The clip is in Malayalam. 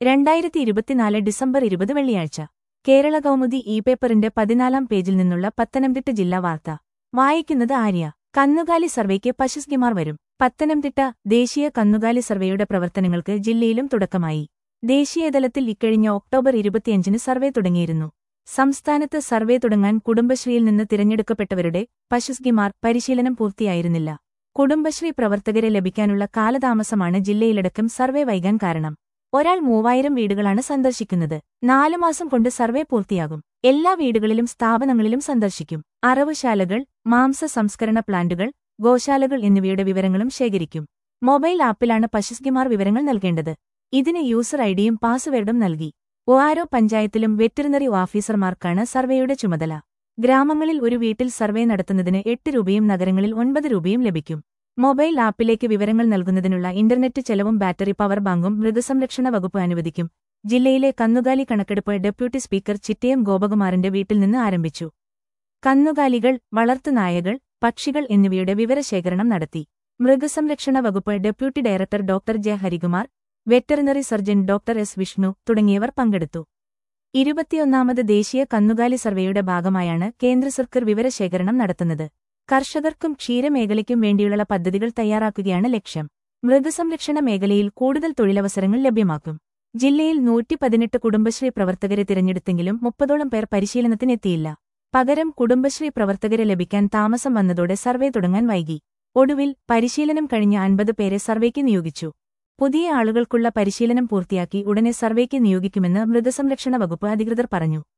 രണ്ടായിരത്തി ഇരുപത്തിനാല് ഡിസംബർ ഇരുപത് വെള്ളിയാഴ്ച കേരള കൗമുദി ഇ പേപ്പറിന്റെ പതിനാലാം പേജിൽ നിന്നുള്ള പത്തനംതിട്ട ജില്ലാ വാർത്ത വായിക്കുന്നത് ആര്യ കന്നുകാലി സർവേക്ക് പശുസ്കിമാർ വരും പത്തനംതിട്ട ദേശീയ കന്നുകാലി സർവേയുടെ പ്രവർത്തനങ്ങൾക്ക് ജില്ലയിലും തുടക്കമായി ദേശീയതലത്തിൽ ഇക്കഴിഞ്ഞ ഒക്ടോബർ ഇരുപത്തിയഞ്ചിന് സർവേ തുടങ്ങിയിരുന്നു സംസ്ഥാനത്ത് സർവേ തുടങ്ങാൻ കുടുംബശ്രീയിൽ നിന്ന് തിരഞ്ഞെടുക്കപ്പെട്ടവരുടെ പശുസ്കിമാർ പരിശീലനം പൂർത്തിയായിരുന്നില്ല കുടുംബശ്രീ പ്രവർത്തകരെ ലഭിക്കാനുള്ള കാലതാമസമാണ് ജില്ലയിലടക്കം സർവേ വൈകാൻ കാരണം ഒരാൾ മൂവായിരം വീടുകളാണ് സന്ദർശിക്കുന്നത് നാലു മാസം കൊണ്ട് സർവേ പൂർത്തിയാകും എല്ലാ വീടുകളിലും സ്ഥാപനങ്ങളിലും സന്ദർശിക്കും അറവുശാലകൾ മാംസ സംസ്കരണ പ്ലാന്റുകൾ ഗോശാലകൾ എന്നിവയുടെ വിവരങ്ങളും ശേഖരിക്കും മൊബൈൽ ആപ്പിലാണ് പശുസ്കിമാർ വിവരങ്ങൾ നൽകേണ്ടത് ഇതിന് യൂസർ ഐഡിയും പാസ്വേഡും നൽകി ഒആരോ പഞ്ചായത്തിലും വെറ്ററിനറി ഓഫീസർമാർക്കാണ് സർവേയുടെ ചുമതല ഗ്രാമങ്ങളിൽ ഒരു വീട്ടിൽ സർവേ നടത്തുന്നതിന് എട്ട് രൂപയും നഗരങ്ങളിൽ ഒൻപത് രൂപയും ലഭിക്കും മൊബൈൽ ആപ്പിലേക്ക് വിവരങ്ങൾ നൽകുന്നതിനുള്ള ഇന്റർനെറ്റ് ചെലവും ബാറ്ററി പവർ ബാങ്കും മൃഗസംരക്ഷണ വകുപ്പ് അനുവദിക്കും ജില്ലയിലെ കന്നുകാലി കണക്കെടുപ്പ് ഡെപ്യൂട്ടി സ്പീക്കർ ചിറ്റയം ഗോപകുമാറിന്റെ വീട്ടിൽ നിന്ന് ആരംഭിച്ചു കന്നുകാലികൾ വളർത്തുനായകൾ പക്ഷികൾ എന്നിവയുടെ വിവരശേഖരണം നടത്തി മൃഗസംരക്ഷണ വകുപ്പ് deputy director doctor J Harikumar veterinary surgeon doctor S Vishnu തുടങ്ങിയവർ പങ്കെടുത്തു ഇരുപത്തിയൊന്നാമത് ദേശീയ കന്നുകാലി സർവേയുടെ ഭാഗമായാണ് കേന്ദ്ര സർക്കാർ വിവരശേഖരണം നടത്തുന്നത് കർഷകർക്കും ക്ഷീരമേഖലയ്ക്കും വേണ്ടിയുള്ള പദ്ധതികൾ തയ്യാറാക്കുകയാണ് ലക്ഷ്യം മൃഗസംരക്ഷണ മേഖലയിൽ കൂടുതൽ തൊഴിലവസരങ്ങൾ ലഭ്യമാക്കും ജില്ലയിൽ നൂറ്റി പതിനെട്ട് കുടുംബശ്രീ പ്രവർത്തകരെ തിരഞ്ഞെടുത്തെങ്കിലും മുപ്പതോളം പേർ പരിശീലനത്തിനെത്തിയില്ല പകരം കുടുംബശ്രീ പ്രവർത്തകരെ ലഭിക്കാൻ താമസം വന്നതോടെ സർവേ തുടങ്ങാൻ വൈകി ഒടുവിൽ പരിശീലനം കഴിഞ്ഞ അൻപത് പേരെ സർവേക്ക് നിയോഗിച്ചു പുതിയ ആളുകൾക്കുള്ള പരിശീലനം പൂർത്തിയാക്കി ഉടനെ സർവേക്ക് നിയോഗിക്കുമെന്ന് മൃഗസംരക്ഷണ വകുപ്പ് അധികൃതർ പറഞ്ഞു